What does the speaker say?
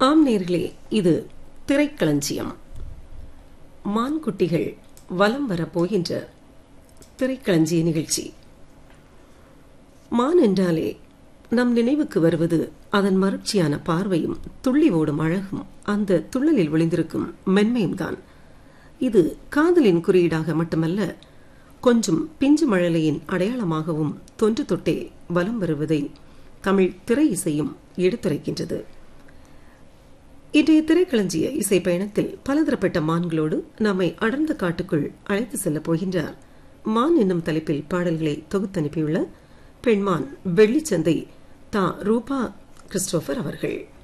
ஆம் நேர்களே இது திரைக்களஞ்சியம் மான்குட்டிகள் வலம் வரப்போகின்ற திரைக்களஞ்சிய நிகழ்ச்சி மான் என்றாலே நம் நினைவுக்கு வருவது அதன் மறுச்சியான பார்வையும் துள்ளி ஓடும் அழகும் அந்த துள்ளலில் விளைந்திருக்கும் மென்மையும் தான் இது காதலின் குறியீடாக மட்டுமல்ல கொஞ்சம் பிஞ்சு மழலையின் அடையாளமாகவும் தொன்று தொட்டே வலம் வருவதை தமிழ் திரை இசையும் எடுத்துரைக்கின்றது இன்றைய திரைக்களஞ்சிய இசை பயணத்தில் பலதரப்பட்ட மான்களோடு நம்மை அடர்ந்த காட்டுக்குள் அழைத்து செல்லப் போகின்றார் மான் என்னும் தலைப்பில் பாடல்களை தொகுத்தனுப்பியுள்ள பெண்மான் வெள்ளிச்சந்தை தா ரூபா கிறிஸ்டோபர் அவர்கள்